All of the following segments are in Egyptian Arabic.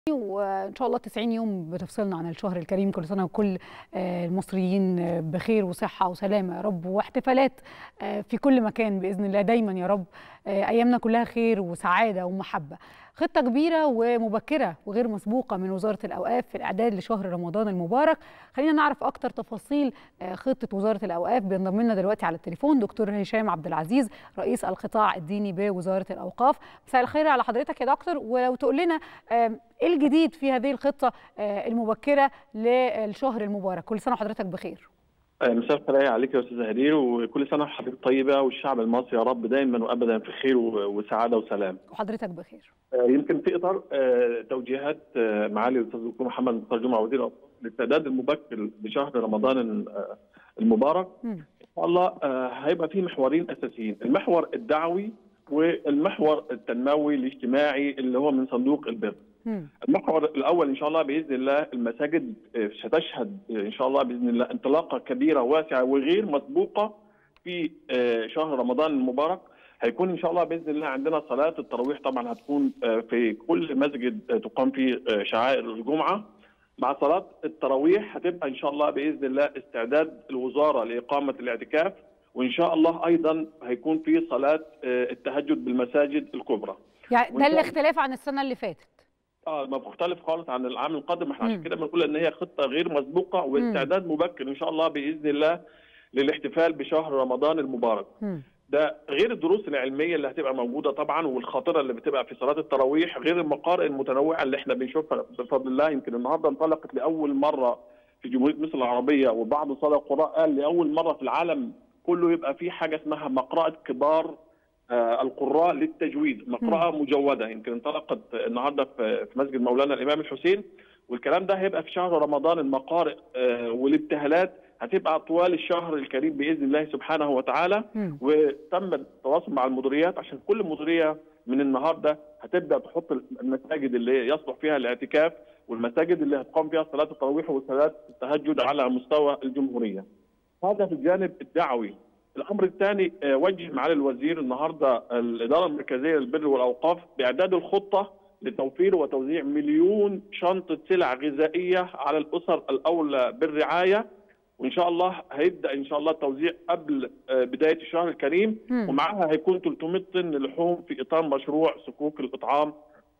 وان شاء الله 90 يوم بتفصلنا عن الشهر الكريم كل سنه وكل المصريين بخير وصحه وسلامه يا رب واحتفالات في كل مكان باذن الله دايما يا رب ايامنا كلها خير وسعاده ومحبه خطه كبيره ومبكره وغير مسبوقه من وزاره الاوقاف في الاعداد لشهر رمضان المبارك خلينا نعرف اكتر تفاصيل خطه وزاره الاوقاف بينضم لنا دلوقتي على التليفون دكتور هشام عبد العزيز رئيس القطاع الديني بوزاره الاوقاف مساء الخير على حضرتك يا دكتور ولو تقول لنا ايه الجديد في هذه الخطه المبكره للشهر المبارك كل سنه وحضرتك بخير مساء الخير عليك يا استاذ هدير وكل سنه وحضرتك طيبه والشعب المصري يا رب دايما وابدا في خير وسعاده وسلام. وحضرتك بخير. يمكن في اطار توجيهات معالي الاستاذ الدكتور محمد مختار جمعه وزير للتعداد المبكر لشهر رمضان المبارك. م. ان شاء الله هيبقى في محورين اساسيين، المحور الدعوي والمحور التنموي الاجتماعي اللي هو من صندوق البر. المحور الاول ان شاء الله باذن الله المساجد ستشهد ان شاء الله باذن الله انطلاقه كبيره واسعه وغير مسبوقه في شهر رمضان المبارك هيكون ان شاء الله باذن الله عندنا صلاه التراويح طبعا هتكون في كل مسجد تقام فيه شعائر الجمعه مع صلاه التراويح هتبقى ان شاء الله باذن الله استعداد الوزاره لاقامه الاعتكاف وان شاء الله ايضا هيكون في صلاه التهجد بالمساجد الكبرى يعني ده الاختلاف عن السنه اللي فاتت اه ما مختلف خالص عن العام القادم احنا عشان كده بنقول ان هي خطه غير مسبوقه واستعداد مبكر ان شاء الله باذن الله للاحتفال بشهر رمضان المبارك. م. ده غير الدروس العلميه اللي هتبقى موجوده طبعا والخاطره اللي بتبقى في صلاه التراويح غير المقارئ المتنوعه اللي احنا بنشوفها بفضل الله يمكن النهارده انطلقت لاول مره في جمهوريه مصر العربيه وبعض صلاه القراء قال لاول مره في العالم كله يبقى في حاجه اسمها مقرأة كبار آه القراء للتجويد مقرأة م. مجودة يمكن انطلقت النهاردة في مسجد مولانا الإمام الحسين والكلام ده هيبقى في شهر رمضان المقارئ آه والابتهالات هتبقى طوال الشهر الكريم باذن الله سبحانه وتعالى م. وتم التواصل مع المديريات عشان كل مديريه من النهارده هتبدا تحط المساجد اللي يصلح فيها الاعتكاف والمساجد اللي هتقام فيها صلاه التراويح وصلاه التهجد على مستوى الجمهوريه. هذا في الجانب الدعوي. الامر الثاني وجه معالي الوزير النهارده الاداره المركزيه للبر والاوقاف باعداد الخطه لتوفير وتوزيع مليون شنطه سلع غذائيه على الاسر الاولى بالرعايه وان شاء الله هيبدا ان شاء الله التوزيع قبل بدايه الشهر الكريم م. ومعها هيكون 300 طن لحوم في اطار مشروع صكوك الاطعام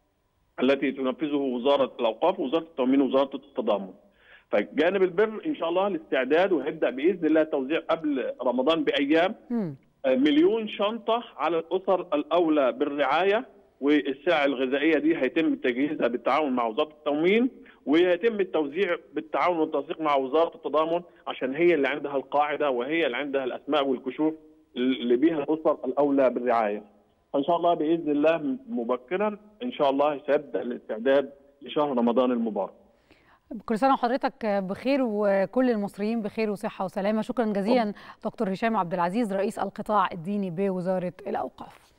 التي تنفذه وزاره الاوقاف ووزاره التموين ووزاره التضامن. فجانب البر ان شاء الله الاستعداد وهيبدا باذن الله توزيع قبل رمضان بايام م. مليون شنطه على الاسر الاولى بالرعايه والسلع الغذائيه دي هيتم تجهيزها بالتعاون مع وزاره التموين ويتم التوزيع بالتعاون والتنسيق مع وزاره التضامن عشان هي اللي عندها القاعده وهي اللي عندها الاسماء والكشوف اللي بيها الاسر الاولى بالرعايه. فان شاء الله باذن الله مبكرا ان شاء الله سيبدا الاستعداد لشهر رمضان المبارك. كل سنه وحضرتك بخير وكل المصريين بخير وصحه وسلامه شكرا جزيلا دكتور هشام عبد العزيز رئيس القطاع الديني بوزاره الاوقاف